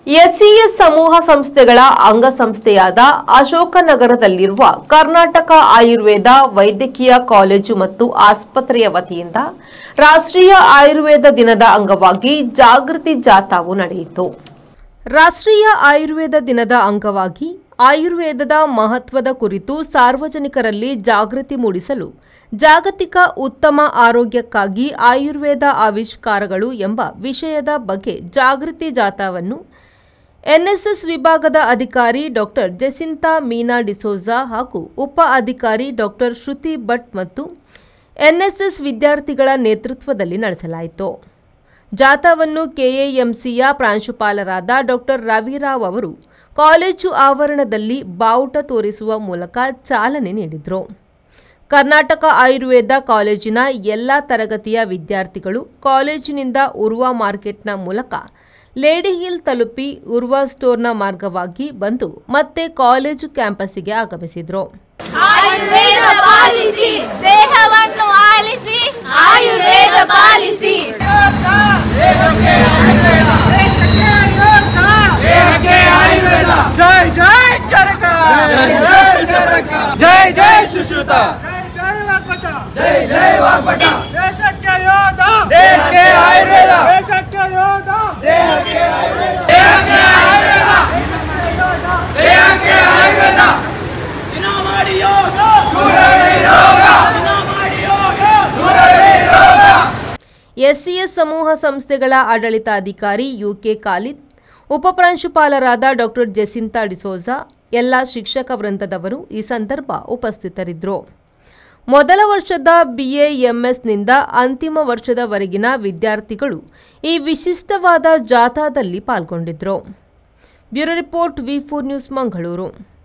ಎಸ್ಸಿಎಸ್ ಸಮೂಹ ಸಂಸ್ಥೆಗಳ ಅಂಗಸಂಸ್ಥೆಯಾದ ಅಶೋಕನಗರದಲ್ಲಿರುವ ಕರ್ನಾಟಕ ಆಯುರ್ವೇದ ವೈದ್ಯಕೀಯ ಕಾಲೇಜು ಮತ್ತು ಆಸ್ಪತ್ರೆಯ ವತಿಯಿಂದ ರಾಷ್ಟ್ರೀಯ ಆಯುರ್ವೇದ ದಿನದ ಅಂಗವಾಗಿ ಜಾಗೃತಿ ಜಾಥಾವು ನಡೆಯಿತು ರಾಷ್ಟ್ರೀಯ ಆಯುರ್ವೇದ ದಿನದ ಅಂಗವಾಗಿ ಆಯುರ್ವೇದದ ಮಹತ್ವದ ಕುರಿತು ಸಾರ್ವಜನಿಕರಲ್ಲಿ ಜಾಗೃತಿ ಮೂಡಿಸಲು ಜಾಗತಿಕ ಉತ್ತಮ ಆರೋಗ್ಯಕ್ಕಾಗಿ ಆಯುರ್ವೇದ ಆವಿಷ್ಕಾರಗಳು ಎಂಬ ವಿಷಯದ ಬಗ್ಗೆ ಜಾಗೃತಿ ಜಾಥಾವನ್ನು ಎನ್ಎಸ್ಎಸ್ ವಿಭಾಗದ ಅಧಿಕಾರಿ ಡಾಕ್ಟರ್ ಜೆಸಿಂತಾ ಮೀನಾ ಡಿಸೋಜಾ ಹಾಗೂ ಉಪ ಅಧಿಕಾರಿ ಡಾಕ್ಟರ್ ಶ್ರುತಿ ಭಟ್ ಮತ್ತು ಎನ್ಎಸ್ಎಸ್ ವಿದ್ಯಾರ್ಥಿಗಳ ನೇತೃತ್ವದಲ್ಲಿ ನಡೆಸಲಾಯಿತು ಜಾಥಾವನ್ನು ಕೆಎಎಂಸಿಯ ಪ್ರಾಂಶುಪಾಲರಾದ ಡಾಕ್ಟರ್ ರವಿರಾವ್ ಅವರು ಕಾಲೇಜು ಆವರಣದಲ್ಲಿ ಬಾವುಟ ತೋರಿಸುವ ಮೂಲಕ ಚಾಲನೆ ನೀಡಿದರು ಕರ್ನಾಟಕ ಆಯುರ್ವೇದ ಕಾಲೇಜಿನ ಎಲ್ಲ ತರಗತಿಯ ವಿದ್ಯಾರ್ಥಿಗಳು ಕಾಲೇಜಿನಿಂದ ಉರ್ವ ಮಾರ್ಕೆಟ್ನ ಮೂಲಕ ಲೇಡಿ ಹಿಲ್ ತಲುಪಿ ಉರ್ವ ಸ್ಟೋರ್ನ ಮಾರ್ಗವಾಗಿ ಬಂದು ಮತ್ತೆ ಕಾಲೇಜು ಕ್ಯಾಂಪಸ್ಸಿಗೆ ಆಗಮಿಸಿದರು ಆಯುರ್ವೇದ ಪಾಲಿಸಿ ದೇಹವನ್ನು ಆಲಿಸಿ ಆಯುರ್ವೇದ ಪಾಲಿಸಿ ಜೈ ಜೈ ಚರಕ ಜೈ ಜೈ ಸುಶ್ರುತ ಜೈ ಜೈ ವಾಗ್ಭಟ ದೇಶಕ್ಕೆ ಯೋಧ ದೇಹಕ್ಕೆ ಆಯುರ್ವೇದ ದೇಶಕ್ಕೆ ಯೋಧ ದೇಹಕ್ಕೆ ಆಯುರ್ವೇದ ದೇಹಕ್ಕೆ ಆಯುರ್ವೇದ ದೇಹಕ್ಕೆ ಆಯುರ್ವೇದ ದಿನ ಮಾಡಿ ಯೋಗ ದೂರವೇ ರೋಗ ದಿನ ಮಾಡಿ ಯೋಗ ದೂರವೇ ರೋಗ ಎಸ್ಸಿಎಸ್ ಸಮೂಹ ಸಂಸ್ಥೆಗಳ ಆಡಳಿತಾಧಿಕಾರಿ ಯುಕೆ ಖಾಲಿದ್ ಉಪಪ್ರಾಂಶುಪಾಲರಾದ ಡಾಕ್ಟರ್ ಜೆಸಿಂತಾ ಡಿಸೋಜಾ ಎಲ್ಲ ಶಿಕ್ಷಕ ವೃಂದದವರು ಈ ಸಂದರ್ಭ ಉಪಸ್ಥಿತರಿದ್ದರು ಮೊದಲ ವರ್ಷದ ಬಿಎಎಂಎಸ್ನಿಂದ ಅಂತಿಮ ವರ್ಷದವರೆಗಿನ ವಿದ್ಯಾರ್ಥಿಗಳು ಈ ವಿಶಿಷ್ಟವಾದ ಜಾಥಾದಲ್ಲಿ ಪಾಲ್ಗೊಂಡಿದ್ದರು bureau report V four news Mangaluru